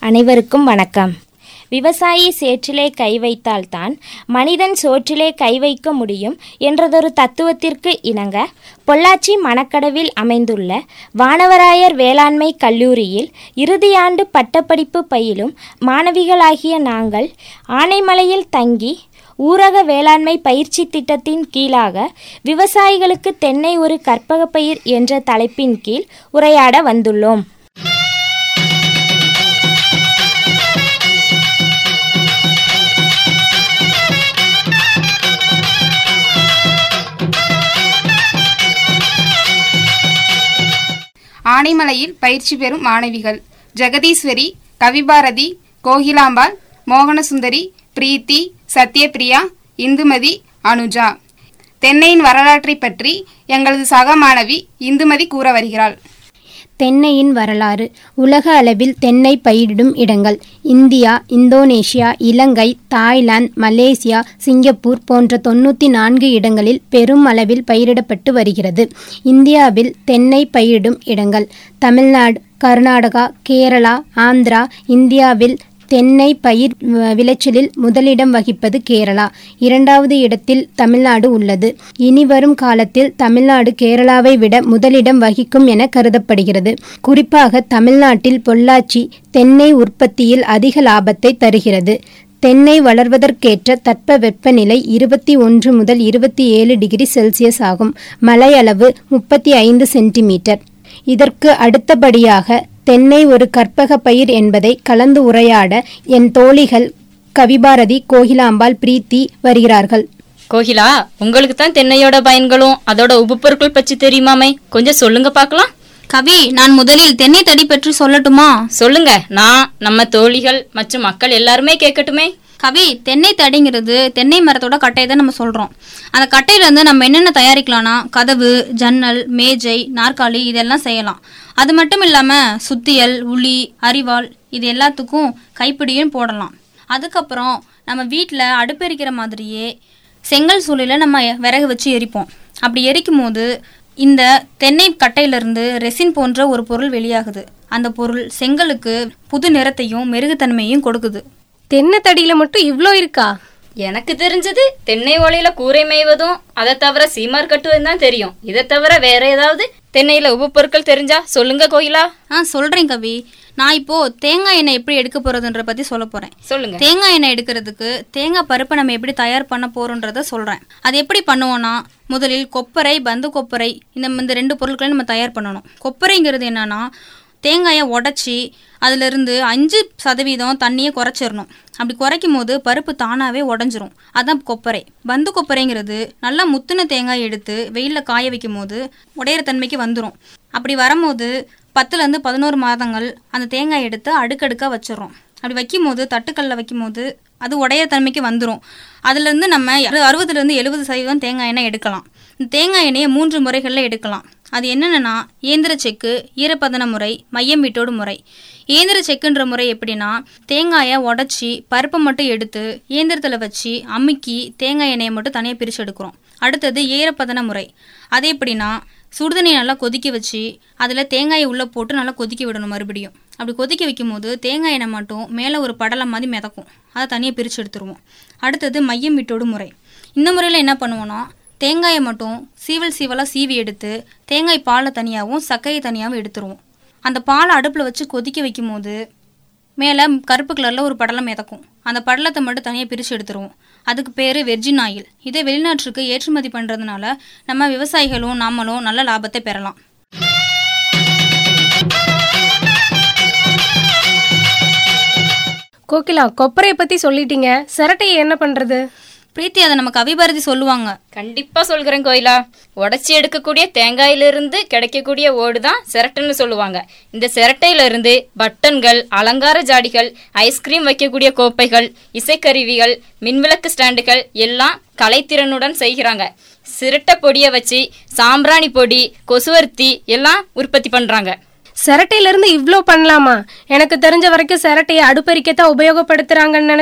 அனைவருக்கும் வணக்கம் விவசாயி சேற்றிலே கை வைத்தால்தான் மனிதன் சோற்றிலே கை வைக்க முடியும் என்றதொரு தத்துவத்திற்கு இணங்க பொள்ளாச்சி மணக்கடவில் அமைந்துள்ள வானவராயர் வேளாண்மை கல்லூரியில் இறுதியாண்டு பட்டப்படிப்பு பயிலும் மாணவிகளாகிய நாங்கள் ஆனைமலையில் தங்கி ஊரக வேளாண்மை பயிற்சி திட்டத்தின் கீழாக விவசாயிகளுக்கு தென்னை ஒரு கற்பக பயிர் என்ற தலைப்பின் கீழ் உரையாட வந்துள்ளோம் ஆனைமலையில் பயிற்சி பெறும் மாணவிகள் ஜெகதீஸ்வரி கவிபாரதி கோகிலாம்பாள் மோகனசுந்தரி பிரீத்தி சத்யபிரியா இந்துமதி அனுஜா தென்னையின் வரலாற்றைப் பற்றி எங்களது சக மாணவி இந்துமதி கூற வருகிறாள் தென்னையின் வரலாறு உலக அளவில் தென்னை பயிரிடும் இடங்கள் இந்தியா இந்தோனேஷியா இலங்கை தாய்லாந்து மலேசியா சிங்கப்பூர் போன்ற தொண்ணூற்றி நான்கு இடங்களில் பெரும் அளவில் பயிரிடப்பட்டு வருகிறது இந்தியாவில் தென்னை பயிரிடும் இடங்கள் தமிழ்நாடு கர்நாடகா கேரளா ஆந்திரா இந்தியாவில் தென்னை பயிர் வ- விளைச்சலில் முதலிடம் வகிப்பது கேரளா இரண்டாவது இடத்தில் தமிழ்நாடு உள்ளது இனி வரும் காலத்தில் தமிழ்நாடு கேரளாவை விட முதலிடம் வகிக்கும் என கருதப்படுகிறது குறிப்பாக தமிழ்நாட்டில் பொள்ளாச்சி தென்னை உற்பத்தியில் அதிக லாபத்தை தருகிறது தென்னை வளர்வதற்கேற்ற தட்பவெப்பநிலை இருபத்தி ஒன்று முதல் இருபத்தி ஏழு டிகிரி செல்சியஸ் ஆகும் மழையளவு முப்பத்தி ஐந்து சென்டிமீட்டர் இதற்கு அடுத்தபடியாக தென்னை ஒரு கற்பக பயிர் என்பதை கலந்து உரையாட என் தோழிகள் கவிபாரதி கோகிலாம்பாள் பிரீத்தி வருகிறார்கள் கோகிலா உங்களுக்கு தான் தென்னையோட பயன்களும் அதோட உபப்பொருட்கள் பற்றி தெரியுமாமே கொஞ்சம் சொல்லுங்க பார்க்கலாம் கவி நான் முதலில் தென்னை தடி பற்றி சொல்லட்டுமா சொல்லுங்க நான் நம்ம தோழிகள் மற்றும் மக்கள் எல்லாருமே கேட்கட்டுமே கவி தென்னை தடிங்கிறது தென்னை மரத்தோட கட்டையை தான் நம்ம சொல்றோம் அந்த கட்டையில இருந்து நம்ம என்னென்ன தயாரிக்கலாம்னா கதவு ஜன்னல் மேஜை நாற்காலி இதெல்லாம் செய்யலாம் அது மட்டும் இல்லாம சுத்தியல் உளி அரிவாள் இது எல்லாத்துக்கும் கைப்பிடியும் போடலாம் அதுக்கப்புறம் நம்ம வீட்டில் அடுப்பு எரிக்கிற மாதிரியே செங்கல் சூளையில் நம்ம விறகு வச்சு எரிப்போம் அப்படி எரிக்கும் போது இந்த தென்னை கட்டையிலிருந்து ரெசின் போன்ற ஒரு பொருள் வெளியாகுது அந்த பொருள் செங்கலுக்கு புது நிறத்தையும் மெருகுத்தன்மையும் கொடுக்குது தென்னை தடியில மட்டும் இவ்ளோ இருக்கா எனக்கு தெரிஞ்சது தென்னை ஓலையில கூரை மேய்வதும் அதை தவிர சீமார் கட்டுவதும் தான் தெரியும் இதை தவிர வேற ஏதாவது தென்னையில உபப்பொருட்கள் தெரிஞ்சா சொல்லுங்க கோகிலா ஆ சொல்றேன் கவி நான் இப்போ தேங்காய் எண்ணெய் எப்படி எடுக்க போறதுன்ற பத்தி சொல்ல போறேன் சொல்லுங்க தேங்காய் எண்ணெய் எடுக்கிறதுக்கு தேங்காய் பருப்பை நம்ம எப்படி தயார் பண்ண போறோன்றத சொல்றேன் அது எப்படி பண்ணுவோம்னா முதலில் கொப்பரை பந்து கொப்பரை இந்த இந்த ரெண்டு பொருட்களையும் நம்ம தயார் பண்ணணும் கொப்பரைங்கிறது என்னன்னா தேங்காயை உடச்சி அதிலிருந்து அஞ்சு சதவீதம் தண்ணியை குறைச்சிடணும் அப்படி குறைக்கும் போது பருப்பு தானாகவே உடஞ்சிரும் அதான் கொப்பரை பந்து கொப்பரைங்கிறது நல்லா முத்துன தேங்காய் எடுத்து வெயிலில் காய வைக்கும் போது உடையிற தன்மைக்கு வந்துடும் அப்படி வரும்போது பத்துலேருந்து பதினோரு மாதங்கள் அந்த தேங்காய் எடுத்து அடுக்கடுக்காக வச்சிடுறோம் அப்படி வைக்கும் போது தட்டுக்கல்ல வைக்கும் போது அது உடைய தன்மைக்கு வந்துடும் அதுலேருந்து நம்ம அறு- அறுபதுலேருந்து எழுபது சதவீதம் தேங்காய் எண்ணெய் எடுக்கலாம் இந்த தேங்காய் எண்ணெயை மூன்று முறைகளில் எடுக்கலாம் அது என்னென்னா இயந்திர செக்கு ஈரப்பதன முறை மையம் வீட்டோடு முறை இயந்திர செக்குன்ற முறை எப்படின்னா தேங்காயை உடச்சி பருப்பை மட்டும் எடுத்து இயந்திரத்தில் வச்சு அமுக்கி தேங்காய் எண்ணெயை மட்டும் தனியாக பிரித்து எடுக்கிறோம் அடுத்தது ஈரப்பதன முறை அது எப்படின்னா சுடுதண்ணி நல்லா கொதிக்க வச்சு அதில் தேங்காயை உள்ளே போட்டு நல்லா கொதிக்க விடணும் மறுபடியும் அப்படி கொதிக்க வைக்கும் போது தேங்காய் எண்ணெய் மட்டும் மேலே ஒரு படலம் மாதிரி மிதக்கும் அதை தனியாக பிரித்து எடுத்துருவோம் அடுத்தது மையம் விட்டோடு முறை இந்த முறையில் என்ன பண்ணுவோம்னா தேங்காயை மட்டும் சீவல் சீவலாக சீவி எடுத்து தேங்காய் பாலை தனியாகவும் சக்கையை தனியாகவும் எடுத்துருவோம் அந்த பாலை அடுப்பில் வச்சு கொதிக்க வைக்கும் போது மேலே கருப்பு கலரில் ஒரு படலம் மிதக்கும் அந்த படலத்தை மட்டும் தனியாக பிரித்து எடுத்துருவோம் அதுக்கு பேர் வெர்ஜின் ஆயில் இதை வெளிநாட்டுக்கு ஏற்றுமதி பண்ணுறதுனால நம்ம விவசாயிகளும் நாமளும் நல்ல லாபத்தை பெறலாம் கோகிலா கொப்பரையை பத்தி சொல்லிட்டீங்க சிரட்டையை என்ன பண்றது பிரீத்தி அதை நம்ம கவிபாரதி சொல்லுவாங்க கண்டிப்பா சொல்கிறேன் கோயிலா உடைச்சி எடுக்கக்கூடிய தேங்காயிலிருந்து கிடைக்கக்கூடிய ஓடு தான் சிரட்டைன்னு சொல்லுவாங்க இந்த சிரட்டையில இருந்து பட்டன்கள் அலங்கார ஜாடிகள் ஐஸ்கிரீம் வைக்கக்கூடிய கோப்பைகள் இசைக்கருவிகள் மின்விளக்கு ஸ்டாண்டுகள் எல்லாம் கலைத்திறனுடன் செய்கிறாங்க சிரட்டை பொடியை வச்சு சாம்பிராணி பொடி கொசுவர்த்தி எல்லாம் உற்பத்தி பண்றாங்க சிரட்டையில இருந்து இவ்ளோ பண்ணலாமா எனக்கு தெரிஞ்ச வரைக்கும் சிரட்டையை அடுப்பெரிக்கத்தான் உபயோகப்படுத்துறாங்கன்னு நினைச்சேன்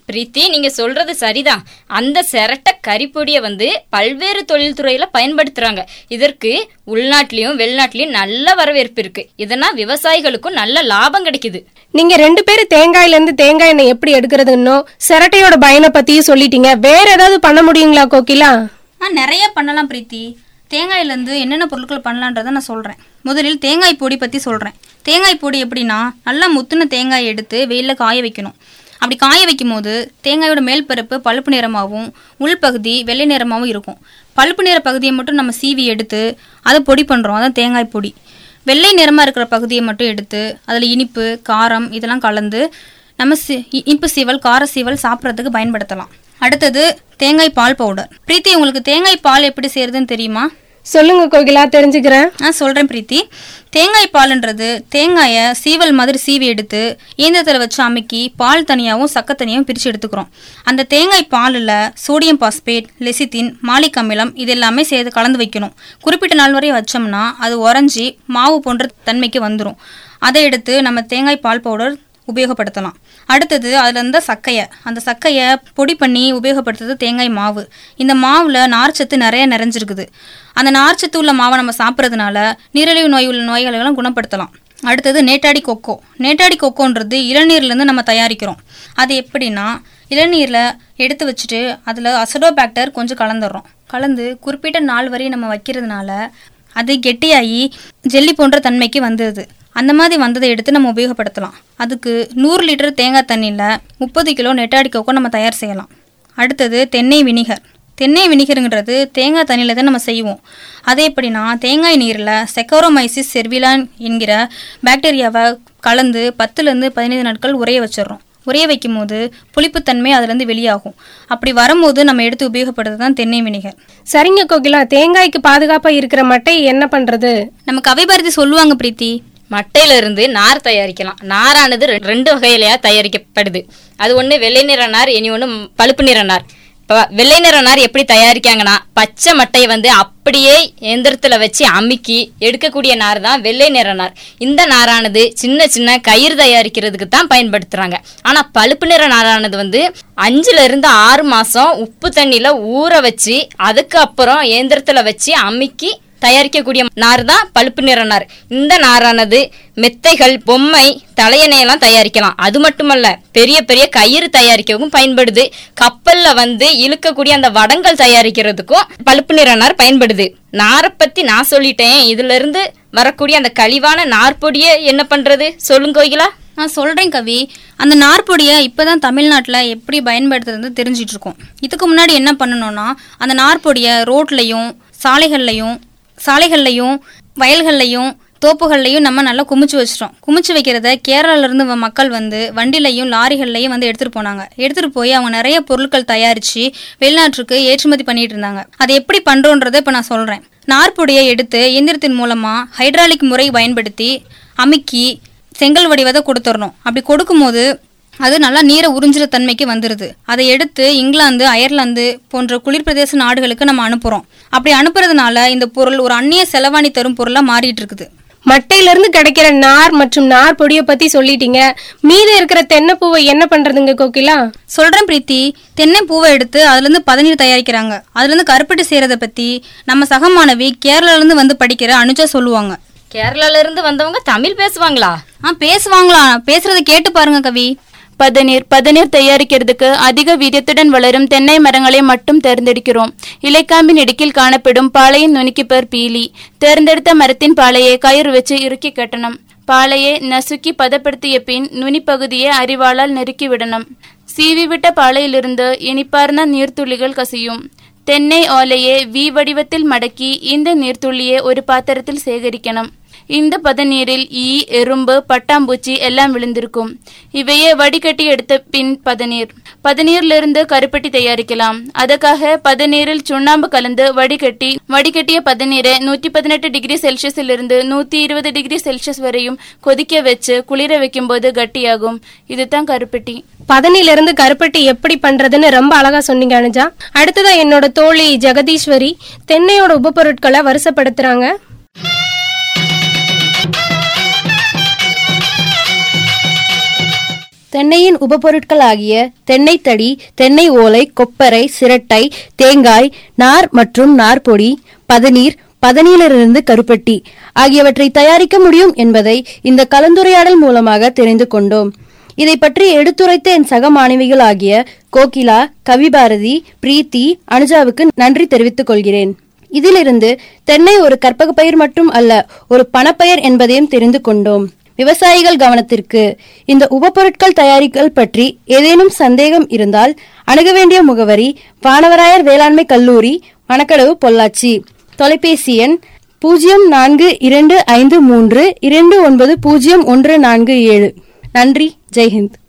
பிரீத்தி நீங்க சொல்றது சரிதான் அந்த சிரட்டை கறிப்பொடியை வந்து பல்வேறு தொழில்துறையில பயன்படுத்துறாங்க இதற்கு உள்நாட்டிலையும் வெளிநாட்டிலையும் நல்ல வரவேற்பு இருக்கு இதனால் விவசாயிகளுக்கும் நல்ல லாபம் கிடைக்குது நீங்க ரெண்டு பேரும் தேங்காயில இருந்து தேங்காய் எண்ணெய் எப்படி எடுக்கிறதுன்னோ சிரட்டையோட பயனை பத்தியும் சொல்லிட்டீங்க வேற ஏதாவது பண்ண முடியுங்களா கோகிலா ஆ நிறைய பண்ணலாம் பிரீத்தி தேங்காயிலேருந்து என்னென்ன பொருட்கள் பண்ணலான்றதை நான் சொல்கிறேன் முதலில் தேங்காய் பொடி பற்றி சொல்கிறேன் தேங்காய் பொடி எப்படின்னா நல்லா முத்துன தேங்காய் எடுத்து வெயிலில் காய வைக்கணும் அப்படி காய வைக்கும் போது தேங்காயோட மேல் பருப்பு பழுப்பு நிறமாகவும் உள்பகுதி வெள்ளை நிறமாகவும் இருக்கும் பழுப்பு நிற பகுதியை மட்டும் நம்ம சீவி எடுத்து அதை பொடி பண்ணுறோம் அதான் தேங்காய் பொடி வெள்ளை நிறமாக இருக்கிற பகுதியை மட்டும் எடுத்து அதில் இனிப்பு காரம் இதெல்லாம் கலந்து நம்ம சி இ- இனிப்பு சீவல் கார சீவல் சாப்பிட்றதுக்கு பயன்படுத்தலாம் அடுத்தது தேங்காய் பால் பவுடர் பிரீத்தி உங்களுக்கு தேங்காய் பால் எப்படி செய்யறதுன்னு தெரியுமா சொல்லுங்க கோகிலா தெரிஞ்சுக்கிறேன் நான் சொல்கிறேன் பிரீத்தி தேங்காய் பால்ன்றது தேங்காயை சீவல் மாதிரி சீவி எடுத்து இயந்திரத்தில் வச்சு அமுக்கி பால் தனியாகவும் சக்க தனியாகவும் பிரித்து எடுத்துக்கிறோம் அந்த தேங்காய் பாலில் சோடியம் பாஸ்பேட் லெசித்தின் மாலிக் அமிலம் இது எல்லாமே சேர்த்து கலந்து வைக்கணும் குறிப்பிட்ட நாள் வரை வச்சோம்னா அது உறைஞ்சி மாவு போன்ற தன்மைக்கு வந்துடும் அதை எடுத்து நம்ம தேங்காய் பால் பவுடர் உபயோகப்படுத்தலாம் அடுத்தது அதில் இருந்த சக்கையை அந்த சக்கையை பொடி பண்ணி உபயோகப்படுத்துறது தேங்காய் மாவு இந்த மாவில் நார்ச்சத்து நிறைய நிறைஞ்சிருக்குது அந்த நார்ச்சத்து உள்ள மாவை நம்ம சாப்பிட்றதுனால நீரிழிவு நோய் உள்ள நோய்களெல்லாம் குணப்படுத்தலாம் அடுத்தது நேட்டாடி கொக்கோ நேட்டாடி கொக்கோன்றது இளநீர்லேருந்து நம்ம தயாரிக்கிறோம் அது எப்படின்னா இளநீரில் எடுத்து வச்சுட்டு அதில் அசடோபாக்டர் கொஞ்சம் கலந்துடுறோம் கலந்து குறிப்பிட்ட நாள் வரை நம்ம வைக்கிறதுனால அது கெட்டியாகி ஜெல்லி போன்ற தன்மைக்கு வந்துடுது அந்த மாதிரி வந்ததை எடுத்து நம்ம உபயோகப்படுத்தலாம் அதுக்கு நூறு லிட்டர் தேங்காய் தண்ணியில் முப்பது கிலோ நெட்டாடி கொக்கோ நம்ம தயார் செய்யலாம் அடுத்தது தென்னை வினிகர் தென்னை வினிகருங்கிறது தேங்காய் தண்ணியில் தான் நம்ம செய்வோம் அதே எப்படின்னா தேங்காய் நீரில் செக்கோரோமைசிஸ் செர்விலான் என்கிற பாக்டீரியாவை கலந்து பத்துலேருந்து பதினைந்து நாட்கள் உறைய வச்சிடுறோம் உறைய வைக்கும் போது புளிப்புத்தன்மை அதுலேருந்து வெளியாகும் அப்படி வரும்போது நம்ம எடுத்து உபயோகப்படுறது தான் தென்னை வினிகர் சரிங்க கோகிலா தேங்காய்க்கு பாதுகாப்பா இருக்கிற மட்டை என்ன பண்றது நம்ம கவிபாரதி சொல்லுவாங்க பிரீத்தி மட்டையில இருந்து நார் தயாரிக்கலாம் நாரானது ரெ- ரெண்டு வகையிலையா தயாரிக்கப்படுது அது ஒண்ணு வெள்ளை நிற நார் இனி ஒண்ணு ம், பழுப்பு நிற நார் இப்போ வெள்ளை நிற நார் எப்படி தயாரிக்காங்கன்னா பச்சை மட்டையை வந்து அப்படியே எந்திரத்துல வச்சு அமுக்கி எடுக்கக்கூடிய நார் தான் வெள்ளை நிற நார் இந்த நாரானது சின்ன சின்ன கயிறு தயாரிக்கிறதுக்கு தான் பயன்படுத்துறாங்க ஆனா பழுப்பு நிற நாரானது வந்து அஞ்சுல இருந்து ஆறு மாசம் உப்பு தண்ணியில ஊற வச்சு அதுக்கு அப்புறம் இயந்திரத்துல வச்சு அமுக்கி தயாரிக்கக்கூடிய நார் தான் பழுப்பு நிற நார் இந்த நாரானது மெத்தைகள் பொம்மை தலையணையெல்லாம் தயாரிக்கலாம் அது மட்டுமல்ல பெரிய பெரிய கயிறு தயாரிக்கவும் பயன்படுது கப்பல்ல வந்து இழுக்கக்கூடிய அந்த வடங்கள் தயாரிக்கிறதுக்கும் பழுப்பு நிற நார் பயன்படுது நாரை பத்தி நான் சொல்லிட்டேன் இதுல இருந்து வரக்கூடிய அந்த கழிவான நார்பொடியை என்ன பண்றது சொல்லுங்க கோகிலா நான் சொல்கிறேன் கவி அந்த நார்பொடியை இப்போ தான் தமிழ்நாட்டில் எப்படி பயன்படுத்துறது தெரிஞ்சிட்டு இருக்கோம் இதுக்கு முன்னாடி என்ன பண்ணணும்னா அந்த நார்பொடியை ரோட்லையும் சாலைகள்லையும் சாலைகள்லையும் வயல்கள்லையும் தோப்புகள்லையும் நம்ம நல்லா குமிச்சு வச்சிட்டோம் குமிச்சு வைக்கிறத கேரளால இருந்து வ- மக்கள் வந்து வண்டிலையும் லாரிகள்லையும் வந்து எடுத்துட்டு போனாங்க எடுத்துட்டு போய் அவங்க நிறைய பொருட்கள் தயாரிச்சு வெளிநாட்டுக்கு ஏற்றுமதி பண்ணிட்டு இருந்தாங்க அதை எப்படி பண்றோன்றதை இப்போ நான் சொல்றேன் நார்பொடியை எடுத்து இயந்திரத்தின் மூலமா ஹைட்ராலிக் முறை பயன்படுத்தி அமுக்கி செங்கல் வடிவதை கொடுத்துடணும் அப்படி கொடுக்கும்போது அது நல்லா நீரை உறிஞ்சுற தன்மைக்கு வந்துடுது அதை எடுத்து இங்கிலாந்து அயர்லாந்து போன்ற குளிர் பிரதேச நாடுகளுக்கு நம்ம அனுப்புகிறோம் அப்படி அனுப்புறதுனால இந்த பொருள் ஒரு அந்நிய செலவாணி தரும் பொருளாக மாறிட்டு இருக்குது மட்டையில இருந்து கிடைக்கிற நார் மற்றும் நார் பொடியை பத்தி சொல்லிட்டீங்க மீதம் இருக்கிற தென்னைப்பூவை என்ன பண்றதுங்க கோகிலா சொல்கிறேன் பிரீத்தி தென்னை பூவை எடுத்து அதுலேருந்து பதநீர் தயாரிக்கிறாங்க அதுலேருந்து கருப்பட்டி செய்கிறத பற்றி நம்ம சக மாணவி கேரளாலேருந்து வந்து படிக்கிற அனுஜா சொல்லுவாங்க கேரளால இருந்து வந்தவங்க தமிழ் பேசுவாங்களா ஆ பேசுவாங்களா பேசுறத கேட்டு பாருங்க கவி பதநீர் பதநீர் தயாரிக்கிறதுக்கு அதிக வீரியத்துடன் வளரும் தென்னை மரங்களை மட்டும் தேர்ந்தெடுக்கிறோம் இலைக்காம்பின் இடுக்கில் காணப்படும் பாளையின் நுணுக்கிப்பர் பீலி தேர்ந்தெடுத்த மரத்தின் பாளையை கயிறு வச்சு இறுக்கி கட்டணும் பாளையை நசுக்கி பதப்படுத்திய பின் நுனிப்பகுதியை அரிவாளால் நெருக்கி விடணும் சீவிவிட்ட பாளையிலிருந்து இனிப்பார்ந்த நீர்த்துளிகள் கசியும் தென்னை ஓலையை வி வடிவத்தில் மடக்கி இந்த நீர்த்துளியை ஒரு பாத்திரத்தில் சேகரிக்கணும் இந்த பதநீரில் ஈ எறும்பு பட்டாம்பூச்சி எல்லாம் விழுந்திருக்கும் இவையே வடிகட்டி எடுத்த பின் பதநீர் பதநீரிலிருந்து கருப்பட்டி தயாரிக்கலாம் அதுக்காக பதநீரில் சுண்ணாம்பு கலந்து வடிகட்டி வடிகட்டிய பதநீரை நூற்றி பதினெட்டு டிகிரி செல்சியஸில் இருந்து நூற்றி இருபது டிகிரி செல்சியஸ் வரையும் கொதிக்க வச்சு குளிர வைக்கும்போது கட்டியாகும் இதுதான் கருப்பட்டி பதனில இருந்து கருப்பட்டி எப்படி பண்றதுன்னு ரொம்ப அழகா சொன்னீங்க அனுஜா அடுத்ததா என்னோட தோழி ஜெகதீஸ்வரி தென்னையோட உபபொருட்களை வரிசைப்படுத்துறாங்க தென்னையின் உபபொருட்கள் ஆகிய தென்னை தடி தென்னை ஓலை கொப்பரை சிரட்டை தேங்காய் நார் மற்றும் நார்பொடி பதநீர் பதநீரிலிருந்து கருப்பட்டி ஆகியவற்றை தயாரிக்க முடியும் என்பதை இந்த கலந்துரையாடல் மூலமாக தெரிந்து கொண்டோம் இதை பற்றி எடுத்துரைத்த என் சக மாணவிகள் ஆகிய கோகிலா கவிபாரதி பிரீத்தி அனுஜாவுக்கு நன்றி தெரிவித்துக் கொள்கிறேன் இதிலிருந்து தென்னை ஒரு கற்பக பயிர் மட்டும் அல்ல ஒரு பணப்பெயர் என்பதையும் தெரிந்து கொண்டோம் விவசாயிகள் கவனத்திற்கு இந்த உபபொருட்கள் தயாரித்தல் பற்றி ஏதேனும் சந்தேகம் இருந்தால் அணுக வேண்டிய முகவரி வானவராயர் வேளாண்மை கல்லூரி மணக்கடவு பொள்ளாச்சி தொலைபேசி எண் பூஜ்ஜியம் நான்கு இரண்டு ஐந்து மூன்று இரண்டு ஒன்பது பூஜ்ஜியம் ஒன்று நான்கு ஏழு நன்றி ஜெய்ஹிந்த்